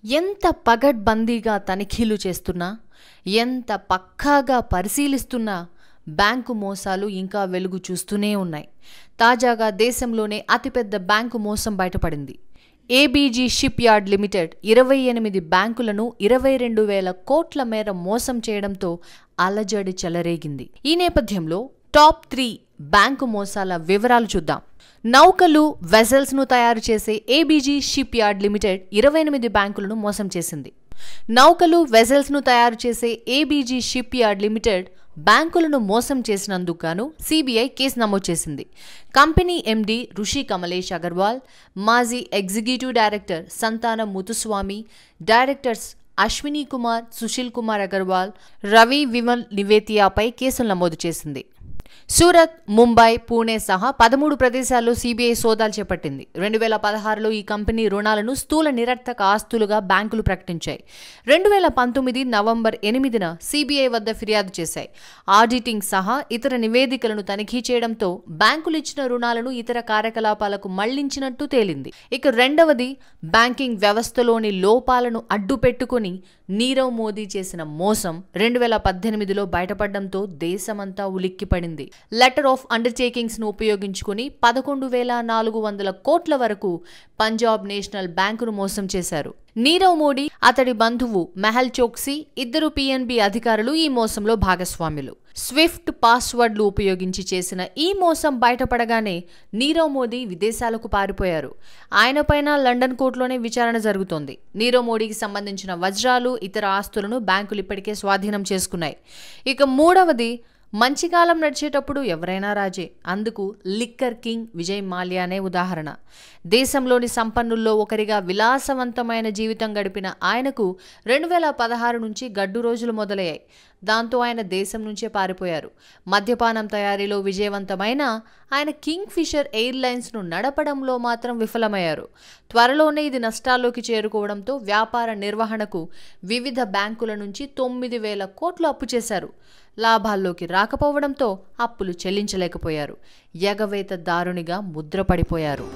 ఎంత పగడ్బందీగా తనిఖీలు చేస్తున్నా ఎంత పక్కాగా పరిశీలిస్తున్నా బ్యాంకు మోసాలు ఇంకా వెలుగు చూస్తూనే ఉన్నాయి తాజాగా దేశంలోనే అతిపెద్ద బ్యాంకు మోసం బయటపడింది ఏబీజీ షిప్ యార్డ్ లిమిటెడ్ ఇరవై ఎనిమిది బ్యాంకులను ఇరవై రెండు వేల కోట్ల మేర మోసం చేయడంతో అలజడి చెలరేగింది ఈ నేపథ్యంలో టాప్ త్రీ బ్యాంకు మోసాల వివరాలు చూద్దాం నౌకలు వెజల్స్ ను తయారు చేసే ఏబీజీ షిప్ యార్డ్ లిమిటెడ్ ఇరవై ఎనిమిది బ్యాంకులను మోసం చేసింది నౌకలు వెజల్స్ ను తయారు చేసే ఏబీజీ షిప్ యార్డ్ లిమిటెడ్ బ్యాంకులను మోసం చేసినందుకు గాను సిబిఐ కేసు నమోదు చేసింది కంపెనీ ఎండీ రుషి కమలేష్ అగర్వాల్ మాజీ executive director Santhanam Muthuswamy directors Ashwini Kumar Sushil Kumar Agarwal Ravi Vimal నివేతియాపై కేసులు నమోదు చేసింది సూరత్ ముంబై పూణే సహా పదమూడు ప్రదేశాల్లో సీబీఐ సోదాలు చేపట్టింది రెండు వేల పదహారులో ఈ కంపెనీ రుణాలను స్థూల నిరర్థక ఆస్తులుగా బ్యాంకులు ప్రకటించాయి రెండు వేల పంతొమ్మిది నవంబర్ ఎనిమిదిన సీబీఐ వద్ద ఫిర్యాదు చేశాయి ఆడిటింగ్ సహా ఇతర నివేదికలను తనిఖీ చేయడంతో బ్యాంకులు ఇచ్చిన రుణాలను ఇతర కార్యకలాపాలకు మళ్లించినట్టు తేలింది ఇక రెండవది బ్యాంకింగ్ వ్యవస్థలోని లోపాలను అడ్డుపెట్టుకుని నీరవ్ మోదీ చేసిన మోసం రెండు వేల పద్దెనిమిదిలో బయటపడడంతో దేశమంతా ఉలిక్కిపడింది లెటర్ ఆఫ్ అండర్టేకింగ్స్ ను ఉపయోగించుకుని పదకొండు వేల నాలుగు వందల కోట్ల వరకు పంజాబ్ నేషనల్ బ్యాంకును మోసం చేశారు నీరవ్ మోడీ అతడి బంధువు మెహల్ చోక్సీ ఇద్దరు పిఎన్బి అధికారులు ఈ మోసంలో భాగస్వాములు స్విఫ్ట్ పాస్వర్డ్లు ఉపయోగించి చేసిన ఈ మోసం బయటపడగానే నీరవ్ మోదీ విదేశాలకు పారిపోయారు ఆయనపైన లండన్ కోర్టులోనే విచారణ జరుగుతోంది నీరవ్ మోడీకి సంబంధించిన వజ్రాలు ఇతర ఆస్తులను బ్యాంకులు ఇప్పటికే స్వాధీనం చేసుకున్నాయి ఇక మూడవది మంచి కాలం నడిచేటప్పుడు ఎవరైనా రాజే అందుకు లిక్కర్ కింగ్ విజయ్ మాల్యానే ఉదాహరణ దేశంలోని సంపన్నుల్లో ఒకరిగా విలాసవంతమైన జీవితం గడిపిన ఆయనకు రెండు వేల పదహారు నుంచి గడ్డు రోజులు మొదలయ్యాయి దాంతో ఆయన దేశం నుంచే పారిపోయారు మద్యపానం తయారీలో విజయవంతమైన ఆయన కింగ్ ఫిషర్ ఎయిర్లైన్స్ను నడపడంలో మాత్రం విఫలమయ్యారు త్వరలోనే ఇది నష్టాల్లోకి చేరుకోవడంతో వ్యాపార నిర్వహణకు వివిధ బ్యాంకుల నుంచి తొమ్మిది వేల కోట్లు అప్పు చేశారు లాభాల్లోకి రాకపోవడంతో అప్పులు చెల్లించలేకపోయారు ఎగవేత దారునిగా ముద్రపడిపోయారు